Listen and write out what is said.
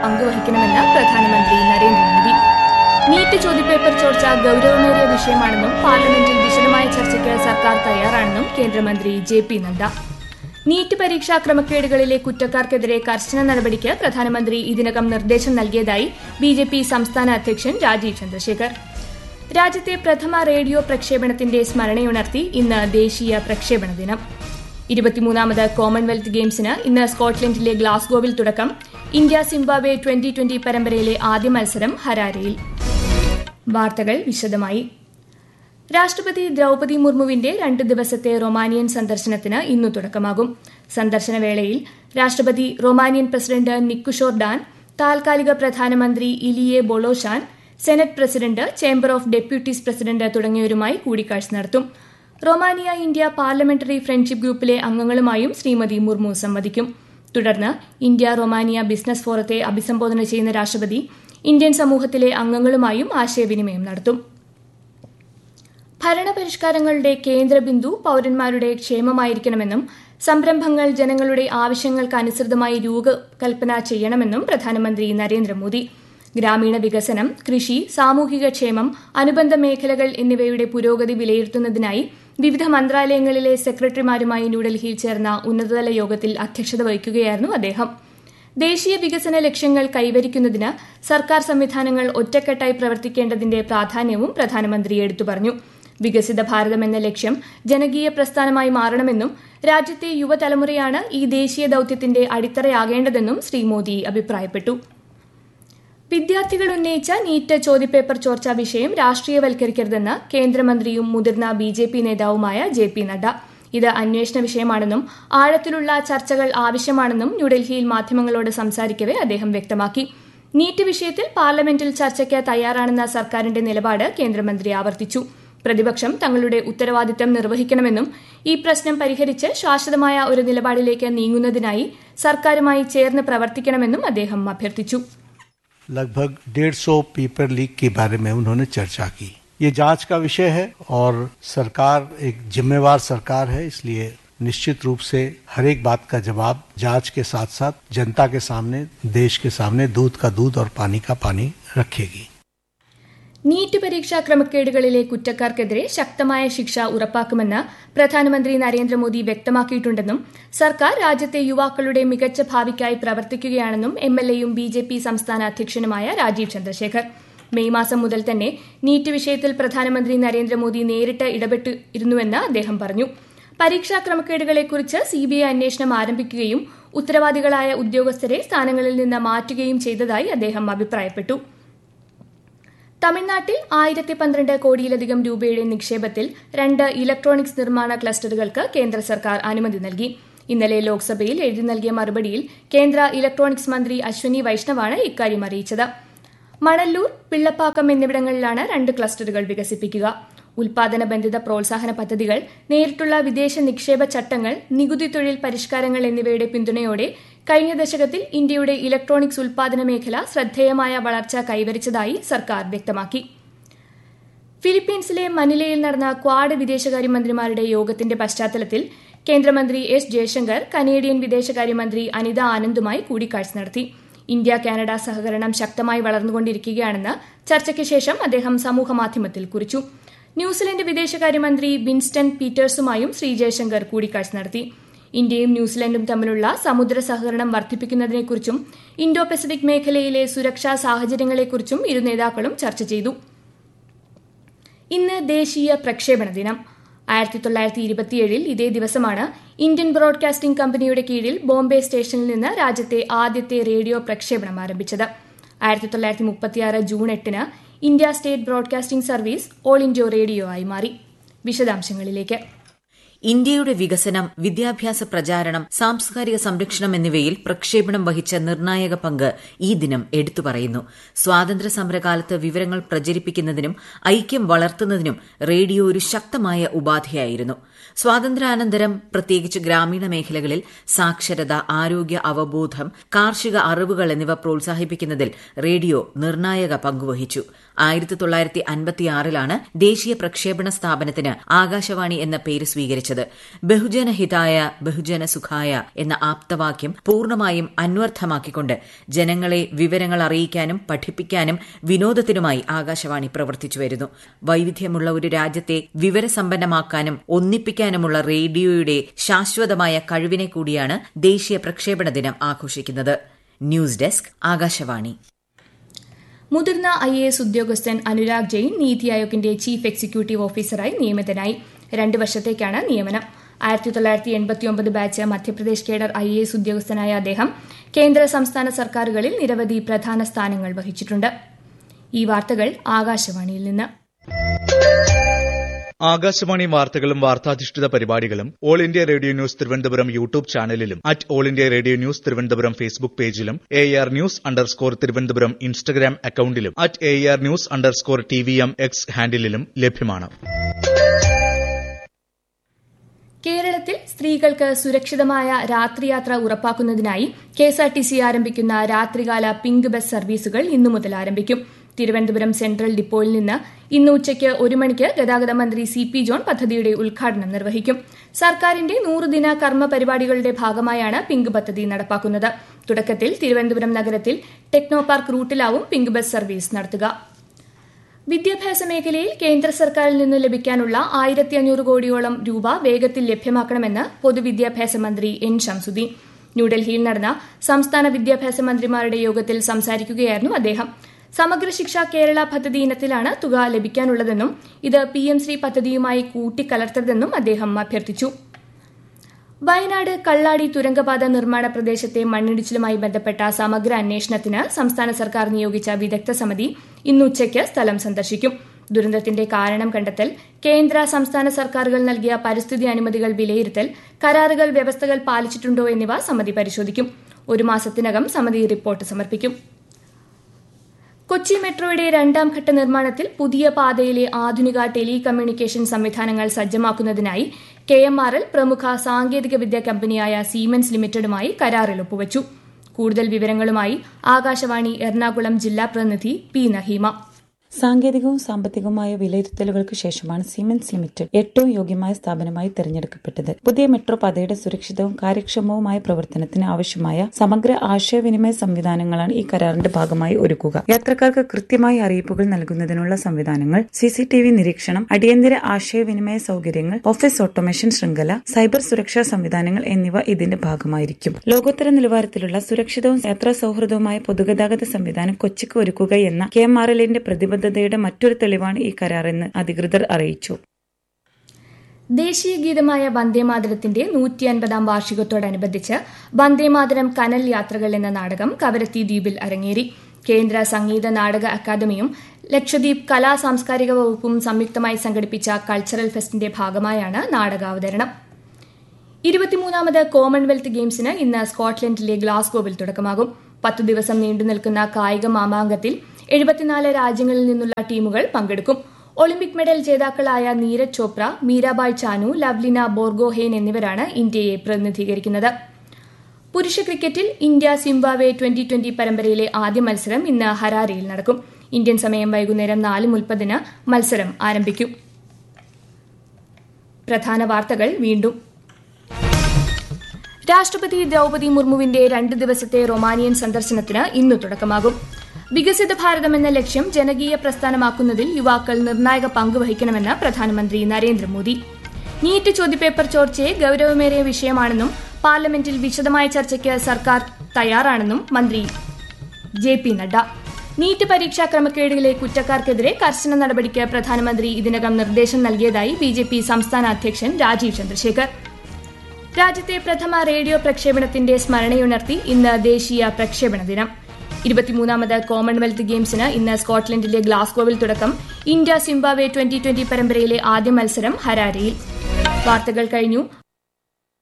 പങ്കുവഹിക്കണമെന്ന് പ്രധാനമന്ത്രി നരേന്ദ്രമോദി നീറ്റ് ചോദ്യപേപ്പർ ചോർച്ച ഗൌരവമേറിയ വിഷയമാണെന്നും പാർലമെന്റിൽ വിശദമായ ചർച്ചയ്ക്ക് സർക്കാർ തയ്യാറാണെന്നും കേന്ദ്രമന്ത്രി ജെ പി നദ്ദ നീറ്റ് പരീക്ഷാ ക്രമക്കേടുകളിലെ കുറ്റക്കാർക്കെതിരെ കർശന നടപടിക്ക് പ്രധാനമന്ത്രി ഇതിനകം നിർദ്ദേശം നൽകിയതായി ബി ജെ പി സംസ്ഥാന അധ്യക്ഷൻ രാജീവ് ചന്ദ്രശേഖർ രാജ്യത്തെ പ്രഥമ റേഡിയോ പ്രക്ഷേപണത്തിന്റെ സ്മരണയുണർത്തി ഇന്ന് ദേശീയ പ്രക്ഷേപണ ദിനം ഇരുപത്തിമൂന്നാമത് കോമൺവെൽത്ത് ഗെയിംസിന് ഇന്ന് സ്കോട്ട്ലൻഡിലെ ഗ്ലാസ്ഗോവിൽ തുടക്കം ഇന്ത്യ സിംബാബ്വെ ട്വന്റി ട്വന്റി പരമ്പരയിലെ ആദ്യ മത്സരം ഹരാരയിൽ വാർത്തകൾ വിശദമായി രാഷ്ട്രപതി ദ്രൌപതി മുർമുവിന്റെ രണ്ട് ദിവസത്തെ റൊമാനിയൻ സന്ദർശനത്തിന് ഇന്നു തുടക്കമാകും സന്ദർശന വേളയിൽ രാഷ്ട്രപതി റൊമാനിയൻ പ്രസിഡന്റ് നിക്കുഷോർ ഡാൻ താൽക്കാലിക പ്രധാനമന്ത്രി Ilie Bolojan senate president chamber of deputies president തുടങ്ങിയവരുമായി കൂടിക്കാഴ്ച നടത്തും റൊമാനിയ ഇന്ത്യ പാർലമെന്ററി ഫ്രണ്ട്ഷിപ്പ് ഗ്രൂപ്പിലെ അംഗങ്ങളുമായും ശ്രീമതി മുർമു സംവദിക്കും തുടർന്ന് ഇന്ത്യ റൊമാനിയ ബിസിനസ് ഫോറത്തെ അഭിസംബോധന ചെയ്യുന്ന രാഷ്ട്രപതി ഇന്ത്യൻ സമൂഹത്തിലെ അംഗങ്ങളുമായും ആശയവിനിമയം നടത്തും ഭരണപരിഷ്കാരങ്ങളുടെ കേന്ദ്രബിന്ദു പൌരന്മാരുടെ ക്ഷേമമായിരിക്കണമെന്നും സംരംഭങ്ങൾ ജനങ്ങളുടെ ആവശ്യങ്ങൾക്ക് അനുസൃതമായി രൂപകൽപ്പന ചെയ്യണമെന്നും പ്രധാനമന്ത്രി നരേന്ദ്രമോദി ഗ്രാമീണ വികസനം കൃഷി സാമൂഹിക ക്ഷേമം അനുബന്ധ മേഖലകൾ എന്നിവയുടെ പുരോഗതി വിലയിരുത്തുന്നതിനായി വിവിധ മന്ത്രാലയങ്ങളിലെ സെക്രട്ടറിമാരുമായി ന്യൂഡൽഹിയിൽ ചേർന്ന ഉന്നതതല യോഗത്തിൽ അധ്യക്ഷത വഹിക്കുകയായിരുന്നു അദ്ദേഹം ദേശീയ വികസന ലക്ഷ്യങ്ങൾ കൈവരിക്കുന്നതിന് സർക്കാർ സംവിധാനങ്ങൾ ഒറ്റക്കെട്ടായി പ്രവർത്തിക്കേണ്ടതിന്റെ പ്രാധാന്യവും പ്രധാനമന്ത്രി എടുത്തു പറഞ്ഞു വികസിത ഭാരതം എന്ന ലക്ഷ്യം ജനകീയ പ്രസ്ഥാനമായി മാറണമെന്നും രാജ്യത്തെ യുവതലമുറയാണ് ഈ ദേശീയ ദൌത്യത്തിന്റെ അടിത്തറയാകേണ്ടതെന്നും ശ്രീ മോദി അഭിപ്രായപ്പെട്ടു വിദ്യാർത്ഥികൾ ഉന്നയിച്ച നീറ്റ് ചോദ്യപേപ്പർ ചോർച്ചാ വിഷയം രാഷ്ട്രീയവൽക്കരിക്കരുതെന്ന് കേന്ദ്രമന്ത്രിയും മുതിർന്ന ബി ജെ പി നേതാവുമായ ജെ പി നഡ്ഡ ഇത് അന്വേഷണ വിഷയമാണെന്നും ആഴത്തിലുള്ള ചർച്ചകൾ ആവശ്യമാണെന്നും ന്യൂഡൽഹിയിൽ മാധ്യമങ്ങളോട് സംസാരിക്കവെ അദ്ദേഹം വ്യക്തമാക്കി നീറ്റ് വിഷയത്തിൽ പാർലമെന്റിൽ ചർച്ചയ്ക്ക് തയ്യാറാണെന്ന സർക്കാരിന്റെ നിലപാട് കേന്ദ്രമന്ത്രി ആവർത്തിച്ചു പ്രതിപക്ഷം തങ്ങളുടെ ഉത്തരവാദിത്തം നിർവഹിക്കണമെന്നും ഈ പ്രശ്നം പരിഹരിച്ച് ശാശ്വതമായ ഒരു നിലപാടിലേക്ക് നീങ്ങുന്നതിനായി സർക്കാരുമായി ചേർന്ന് പ്രവർത്തിക്കണമെന്നും അദ്ദേഹം അഭ്യർത്ഥിച്ചു लगभग डेढ़ सौ पेपर लीक के बारे में उन्होंने चर्चा की ये जांच का विषय है और सरकार एक जिम्मेवार सरकार है इसलिए निश्चित रूप से हर एक बात का जवाब जांच के साथ साथ जनता के सामने देश के सामने दूध का दूध और पानी का पानी रखेगी നീറ്റ് പരീക്ഷാ ക്രമക്കേടുകളിലെ കുറ്റക്കാർക്കെതിരെ ശക്തമായ ശിക്ഷ ഉറപ്പാക്കുമെന്ന് പ്രധാനമന്ത്രി നരേന്ദ്രമോദി വ്യക്തമാക്കിയിട്ടുണ്ടെന്നും സർക്കാർ രാജ്യത്തെ യുവാക്കളുടെ മികച്ച ഭാവിക്കായി പ്രവർത്തിക്കുകയാണെന്നും എം എൽ എയും ബി ജെ പി സംസ്ഥാന അധ്യക്ഷനുമായ രാജീവ് ചന്ദ്രശേഖർ മെയ് മാസം മുതൽ തന്നെ നീറ്റ് വിഷയത്തിൽ പ്രധാനമന്ത്രി നരേന്ദ്രമോദി നേരിട്ട് ഇടപെട്ടിരുന്നുവെന്ന് അദ്ദേഹം പറഞ്ഞു പരീക്ഷാ ക്രമക്കേടുകളെക്കുറിച്ച് സിബിഐ അന്വേഷണം ആരംഭിക്കുകയും ഉത്തരവാദികളായ ഉദ്യോഗസ്ഥരെ സ്ഥാനങ്ങളിൽ നിന്ന് മാറ്റുകയും ചെയ്തതായി അദ്ദേഹം അഭിപ്രായപ്പെട്ടു തമിഴ്നാട്ടിൽ ആയിരത്തി പന്ത്രണ്ട് കോടിയിലധികം രൂപയുടെ നിക്ഷേപത്തിൽ രണ്ട് ഇലക്ട്രോണിക്സ് നിർമ്മാണ ക്ലസ്റ്ററുകൾക്ക് കേന്ദ്ര സർക്കാർ അനുമതി നൽകി ഇന്നലെ ലോക്സഭയിൽ എഴുതി നൽകിയ മറുപടിയിൽ കേന്ദ്ര ഇലക്ട്രോണിക്സ് മന്ത്രി അശ്വനി വൈഷ്ണവാണ് ഇക്കാര്യം അറിയിച്ചത് മണല്ലൂർ പിള്ളപ്പാക്കം എന്നിവിടങ്ങളിലാണ് രണ്ട് ക്ലസ്റ്ററുകൾ വികസിപ്പിക്കുക ഉൽപാദന ബന്ധിത പ്രോത്സാഹന പദ്ധതികൾ നേരിട്ടുള്ള വിദേശ നിക്ഷേപ ചട്ടങ്ങൾ നികുതി തൊഴിൽ പരിഷ്കാരങ്ങൾ എന്നിവയുടെ പിന്തുണയോടെ കഴിഞ്ഞ ദശകത്തിൽ ഇന്ത്യയുടെ ഇലക്ട്രോണിക്സ് ഉൽപാദന മേഖല ശ്രദ്ധേയമായ വളർച്ച കൈവരിച്ചതായി സർക്കാർ വ്യക്തമാക്കി ഫിലിപ്പീൻസിലെ മനിലയിൽ നടന്ന ക്വാഡ് വിദേശകാര്യമന്ത്രിമാരുടെ യോഗത്തിന്റെ പശ്ചാത്തലത്തിൽ കേന്ദ്രമന്ത്രി എസ് ജയശങ്കർ കനേഡിയൻ വിദേശകാര്യമന്ത്രി അനിത ആനന്ദുമായി കൂടിക്കാഴ്ച നടത്തി ഇന്ത്യ കാനഡ സഹകരണം ശക്തമായി വളർന്നുകൊണ്ടിരിക്കുകയാണെന്ന് ചർച്ചയ്ക്ക് ശേഷം അദ്ദേഹം സമൂഹമാധ്യമത്തിൽ കുറിച്ചു ന്യൂസിലൻഡ് വിദേശകാര്യമന്ത്രി വിൻസ്റ്റൺ പീറ്റേഴ്സുമായും ശ്രീ ജയശങ്കർ കൂടിക്കാഴ്ച നടത്തി ഇന്ത്യയും ന്യൂസിലൻഡും തമ്മിലുള്ള സമുദ്ര സഹകരണം വർദ്ധിപ്പിക്കുന്നതിനെക്കുറിച്ചും ഇൻഡോ പസഫിക് മേഖലയിലെ സുരക്ഷാ സാഹചര്യങ്ങളെക്കുറിച്ചും ഇരു നേതാക്കളും ചർച്ച ചെയ്തു ഇന്ന് ദേശീയ പ്രക്ഷേപണ ദിനം ആയിരത്തി തൊള്ളായിരത്തി ഇരുപത്തിയേഴിൽ ഇതേ ദിവസമാണ് ഇന്ത്യൻ ബ്രോഡ്കാസ്റ്റിംഗ് കമ്പനിയുടെ കീഴിൽ ബോംബെ സ്റ്റേഷനിൽ നിന്ന് രാജ്യത്തെ ആദ്യത്തെ റേഡിയോ പ്രക്ഷേപണം ആരംഭിച്ചത് ആയിരത്തി തൊള്ളായിരത്തി മുപ്പത്തിയാറ് ജൂൺ എട്ടിന് India state broadcasting service all India radio ആയി മാറി വിശദാംശങ്ങളിലേക്ക് ഇന്ത്യയുടെ വികസനം വിദ്യാഭ്യാസ പ്രചാരണം സാംസ്കാരിക സംരക്ഷണം എന്നിവയിൽ പ്രക്ഷേപണം വഹിച്ച നിർണായക പങ്ക് ഈ ദിനം എടുത്തു പറയുന്നു സ്വാതന്ത്ര്യ സമരകാലത്ത് വിവരങ്ങൾ പ്രചരിപ്പിക്കുന്നതിനും ഐക്യം വളർത്തുന്നതിനും റേഡിയോ ഒരു ശക്തമായ ഉപാധിയായിരുന്നു സ്വാതന്ത്ര്യാനന്തരം പ്രത്യേകിച്ച് ഗ്രാമീണ മേഖലകളിൽ സാക്ഷരത ആരോഗ്യ അവബോധം കാർഷിക അറിവുകൾ എന്നിവ പ്രോത്സാഹിപ്പിക്കുന്നതിൽ റേഡിയോ നിർണായക പങ്കുവഹിച്ചു ആയിരത്തി തൊള്ളായിരത്തി അൻപത്തിയാറിലാണ് ദേശീയ പ്രക്ഷേപണ സ്ഥാപനത്തിന് ആകാശവാണി എന്ന പേര് സ്വീകരിച്ചത് അറിയിച്ചത് ബഹുജന ഹിതായ ബഹുജന സുഖായ എന്ന ആപ്തവാക്യം പൂർണ്ണമായും അന്വർത്ഥമാക്കിക്കൊണ്ട് ജനങ്ങളെ വിവരങ്ങൾ അറിയിക്കാനും പഠിപ്പിക്കാനും വിനോദത്തിനുമായി ആകാശവാണി പ്രവർത്തിച്ചു വരുന്നു വൈവിധ്യമുള്ള ഒരു രാജ്യത്തെ വിവരസമ്പന്നമാക്കാനും ഒന്നിപ്പിക്കാനുമുള്ള റേഡിയോയുടെ ശാശ്വതമായ കഴിവിനെ കൂടിയാണ് ദേശീയ പ്രക്ഷേപണ ദിനം ആഘോഷിക്കുന്നത് ന്യൂസ് ഡെസ്ക് ആകാശവാണി മുതിർന്ന ഐ എ എസ് ഉദ്യോഗസ്ഥൻ അനുരാഗ് ജെയിൻ നീതി ആയോഗിന്റെ ചീഫ് എക്സിക്യൂട്ടീവ് ഓഫീസറായി നിയമിതനായി രണ്ട് വർഷത്തേക്കാണ് നിയമനം ആയിരത്തി തൊള്ളായിരത്തി എൺപത്തിയൊമ്പത് batch Madhya Pradesh cadre I A S ഉദ്യോഗസ്ഥനായ അദ്ദേഹം കേന്ദ്ര സംസ്ഥാന സർക്കാരുകളിൽ നിരവധി പ്രധാന സ്ഥാനങ്ങൾ വഹിച്ചിട്ടുണ്ട് ഈ വാർത്തകൾ ആകാശവാണിയിൽ നിന്ന് ആകാശവാണി വാർത്തകളും വാർത്താധിഷ്ഠിത പരിപാടികളും all India radio news Thiruvananthapuram YouTube ചാനലിലും at all India radio news Thiruvananthapuram Facebook പേജിലും A R news underscore Thiruvananthapuram Instagram അക്കൌണ്ടിലും at A R news underscore T V M X ഹാൻഡിലും ലഭ്യമാണ് കേരളത്തിൽ സ്ത്രീകൾക്ക് സുരക്ഷിതമായ രാത്രിയാത്ര ഉറപ്പാക്കുന്നതിനായി കെഎസ്ആർടിസി ആരംഭിക്കുന്ന രാത്രികാല പിങ്ക് ബസ് സർവീസുകൾ ഇന്നു മുതൽ ആരംഭിക്കും തിരുവനന്തപുരം സെൻട്രൽ ഡിപ്പോയിൽ നിന്ന് ഇന്ന് ഉച്ചയ്ക്ക് ഒരു മണിക്ക് ഗതാഗത മന്ത്രി സി പി ജോൺ പദ്ധതിയുടെ ഉദ്ഘാടനം നിർവഹിക്കും സർക്കാരിന്റെ നൂറുദിന കർമ്മ പരിപാടികളുടെ ഭാഗമായാണ് പിങ്ക് പദ്ധതി നടപ്പാക്കുന്നത് തുടക്കത്തിൽ തിരുവനന്തപുരം നഗരത്തിൽ ടെക്നോ പാർക്ക് റൂട്ടിലാവും പിങ്ക് ബസ് സർവീസ് നടത്തുക വിദ്യാഭ്യാസ മേഖലയിൽ കേന്ദ്ര സർക്കാരിൽ നിന്ന് ലഭിക്കാനുള്ള ആയിരത്തി അഞ്ഞൂറ് കോടിയോളം രൂപ വേഗത്തിൽ ലഭ്യമാക്കണമെന്ന് പൊതുവിദ്യാഭ്യാസ മന്ത്രി എൻ ഷംസുദ്ദീൻ ന്യൂഡൽഹിയിൽ നടന്ന സംസ്ഥാന വിദ്യാഭ്യാസ മന്ത്രിമാരുടെ യോഗത്തിൽ സംസാരിക്കുകയായിരുന്നു അദ്ദേഹം സമഗ്ര ശിക്ഷ കേരള പദ്ധതി ഇനത്തിലാണ് തുക ലഭിക്കാനുള്ളതെന്നും ഇത് പി എം ശ്രീ പദ്ധതിയുമായി കൂട്ടിക്കലർത്തരുതെന്നും അദ്ദേഹം അഭ്യർത്ഥിച്ചു വയനാട് കള്ളാടി തുരങ്കപാത നിർമ്മാണ പ്രദേശത്തെ മണ്ണിടിച്ചിലുമായി ബന്ധപ്പെട്ട സമഗ്ര അന്വേഷണത്തിന് സംസ്ഥാന സർക്കാർ നിയോഗിച്ച വിദഗ്ധ സമിതി ഇന്നുച്ചയ്ക്ക് സ്ഥലം സന്ദർശിക്കും ദുരന്തത്തിന്റെ കാരണം കണ്ടെത്തൽ കേന്ദ്ര സംസ്ഥാന സർക്കാരുകൾ നൽകിയ പരിസ്ഥിതി അനുമതികൾ വിലയിരുത്തൽ കരാറുകൾ വ്യവസ്ഥകൾ പാലിച്ചിട്ടുണ്ടോ എന്നിവ സമിതി പരിശോധിക്കും ഒരു മാസത്തിനകം സമിതി റിപ്പോർട്ട് സമർപ്പിക്കും കൊച്ചി മെട്രോയുടെ രണ്ടാം ഘട്ട നിർമ്മാണത്തിൽ പുതിയ പാതയിലെ ആധുനിക ടെലി കമ്മ്യൂണിക്കേഷൻ സംവിധാനങ്ങൾ സജ്ജമാക്കുന്നതിനായി കെ എം ആർ എൽ പ്രമുഖ സാങ്കേതിക വിദ്യാ കമ്പനിയായ സീമെൻസ് ലിമിറ്റഡുമായി കരാറിൽ ഒപ്പുവച്ചു കൂടുതൽ വിവരങ്ങളുമായി ആകാശവാണി എറണാകുളം ജില്ലാ പ്രതിനിധി പി നഹീമ സാങ്കേതികവും സാമ്പത്തികവുമായ വിലയിരുത്തലുകൾക്ക് ശേഷമാണ് സിമെൻസ് ലിമിറ്റഡ് ഏറ്റവും യോഗ്യമായ സ്ഥാപനമായി തെരഞ്ഞെടുക്കപ്പെട്ടത് പുതിയ മെട്രോ പാതയുടെ സുരക്ഷിതവും കാര്യക്ഷമവുമായ പ്രവർത്തനത്തിന് ആവശ്യമായ സമഗ്ര ആശയവിനിമയ സംവിധാനങ്ങളാണ് ഈ കരാറിന്റെ ഭാഗമായി ഒരുക്കുക യാത്രക്കാർക്ക് കൃത്യമായി അറിയിപ്പുകൾ നൽകുന്നതിനുള്ള സംവിധാനങ്ങൾ സി സി ടി വി നിരീക്ഷണം അടിയന്തര ആശയവിനിമയ സൗകര്യങ്ങൾ ഓഫീസ് ഓട്ടോമേഷൻ ശൃംഖല സൈബർ സുരക്ഷാ സംവിധാനങ്ങൾ എന്നിവ ഇതിന്റെ ഭാഗമായിരിക്കും ലോകോത്തര നിലവാരത്തിലുള്ള സുരക്ഷിതവും യാത്രാ സൗഹൃദവുമായ പൊതുഗതാഗത സംവിധാനം കൊച്ചിക്ക് ഒരുക്കുക എന്ന കെ എം ആർ എല്ലിന്റെ പ്രതിബദ്ധത പ്രതിബദ്ധതയുടെ മറ്റൊരു തെളിവാണ് ഈ കരാറെന്ന് അധികൃതർ അറിയിച്ചു ദേശീയ ഗീതമായ വന്ദേമാതരത്തിന്റെ നൂറ്റി അൻപതാം വാർഷികത്തോടനുബന്ധിച്ച് വന്ദേമാതരം കനൽ യാത്രകൾ എന്ന നാടകം കവരത്തി ദ്വീപിൽ അരങ്ങേറി കേന്ദ്ര സംഗീത നാടക അക്കാദമിയും ലക്ഷദ്വീപ് കലാ സാംസ്കാരിക വകുപ്പും സംയുക്തമായി സംഘടിപ്പിച്ച കൾച്ചറൽ ഫെസ്റ്റിന്റെ ഭാഗമായാണ് നാടകാവതരണം ഇരുപത്തിമൂന്നാമത് കോമൺവെൽത്ത് ഗെയിംസിന് ഇന്ന് സ്കോട്ട്ലൻഡിലെ ഗ്ലാസ്ഗോവിൽ തുടക്കമാകും പത്തു ദിവസം നീണ്ടുനിൽക്കുന്ന കായിക മാമാങ്കത്തിൽ എഴുപത്തിനാല് രാജ്യങ്ങളിൽ നിന്നുള്ള ടീമുകൾ പങ്കെടുക്കും ഒളിമ്പിക് മെഡൽ ജേതാക്കളായ നീരജ് ചോപ്ര മീരാബായ് ചാനു ലവ്ലിന ബോർഗോഹെയ്ൻ എന്നിവരാണ് ഇന്ത്യയെ പ്രതിനിധീകരിക്കുന്നത് പുരുഷ ക്രിക്കറ്റിൽ ഇന്ത്യ സിംബാവെ ട്വന്റി ട്വന്റി പരമ്പരയിലെ ആദ്യ മത്സരം ഇന്ന് ഹരാരയിൽ നടക്കും ഇന്ത്യൻ സമയം വൈകുന്നേരം നാല് മുപ്പതിന് മത്സരം ആരംഭിക്കും പ്രധാന വാർത്തകൾ വീണ്ടും രാഷ്ട്രപതി ദ്രൌപതി മുർമുവിന്റെ രണ്ട് ദിവസത്തെ റൊമാനിയൻ സന്ദർശനത്തിന് ഇന്ന് തുടക്കമാകും വികസിത ഭാരതം എന്ന ലക്ഷ്യം ജനകീയ പ്രസ്ഥാനമാക്കുന്നതിൽ യുവാക്കൾ നിർണായക പങ്ക് വഹിക്കണമെന്ന് പ്രധാനമന്ത്രി നരേന്ദ്രമോദി നീറ്റ് ചോദ്യപേപ്പർ ചോർച്ചയെ ഗൌരവമേറിയ വിഷയമാണെന്നും പാർലമെന്റിൽ വിശദമായ ചർച്ചയ്ക്ക് സർക്കാർ തയ്യാറാണെന്നും മന്ത്രി ജെ പി നഡ്ഡ നീറ്റ് പരീക്ഷാ ക്രമക്കേടിലെ കുറ്റക്കാർക്കെതിരെ കർശന നടപടിക്ക് പ്രധാനമന്ത്രി ഇതിനകം നിർദ്ദേശം നൽകിയതായി ബി ജെ പി സംസ്ഥാന അധ്യക്ഷൻ രാജീവ് ചന്ദ്രശേഖർ രാജ്യത്തെ പ്രഥമ റേഡിയോ പ്രക്ഷേപണത്തിന്റെ സ്മരണയുണർത്തി ഇന്ന് ദേശീയ പ്രക്ഷേപണ ദിനം ഇരുപത്തിമൂന്നാമത് കോമൺവെൽത്ത് ഗെയിംസിന് ഇന്ന് സ്കോട്ട്ലൻഡിലെ ഗ്ലാസ്ഗോവിൽ തുടക്കം ഇന്ത്യ സിംബാവെ ട്വന്റി ട്വന്റി പരമ്പരയിലെ ആദ്യ മത്സരം ഹരാരയിൽ വാർത്തകൾ കഴിഞ്ഞു